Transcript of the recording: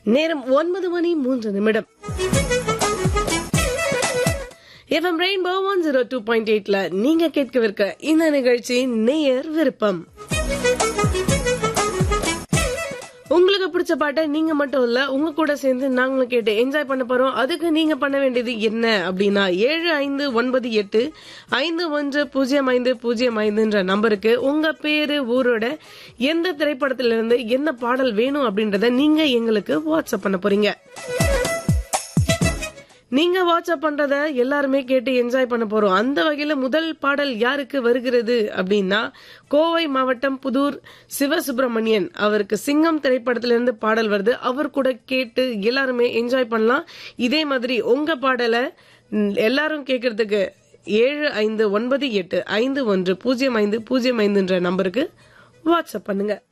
நேரம் ஒன்பது மணி மூன்று நிமிடம் FM Rainbow one zero two point எயிட்ல நீங்க கேட்கவிருக்க இந்த நிகழ்ச்சி நேயர் விருப்பம் உங்களுக்கு பிடிச்ச பாட்டை நீங்க மட்டும் இல்ல உங்க கூட சேர்ந்து நாங்களும் கேட்டு என்ஜாய் பண்ண போறோம் அதுக்கு நீங்க பண்ண வேண்டியது என்ன அப்படின்னா ஏழு ஐந்து ஒன்பது எட்டு ஐந்து ஒன்று பூஜ்ஜியம் ஐந்து பூஜ்ஜியம் ஐந்துன்ற நம்பருக்கு உங்க பேரு ஊரோட எந்த திரைப்படத்துல இருந்து என்ன பாடல் வேணும் அப்படின்றத நீங்க எங்களுக்கு வாட்ஸ்அப் பண்ண போறீங்க நீங்க வாட்ஸ்அப் பண்றத எல்லாருமே கேட்டு என்ஜாய் பண்ண போறோம் அந்த வகையில முதல் பாடல் யாருக்கு வருகிறது அப்படின்னா கோவை மாவட்டம் புதூர் சிவசுப்பிரமணியன் அவருக்கு சிங்கம் திரைப்படத்திலிருந்து பாடல் வருது அவர் கூட கேட்டு எல்லாருமே என்ஜாய் பண்ணலாம் இதே மாதிரி உங்க பாடலை ம், எல்லாரும் கேட்கறதுக்கு ஏழு ஐந்து ஒன்பது எட்டு ஐந்து ஒன்று பூஜ்ஜியம் ஐந்து பூஜ்ஜியம் ஐந்துன்ற நம்பருக்கு வாட்ஸ்அப் பண்ணுங்க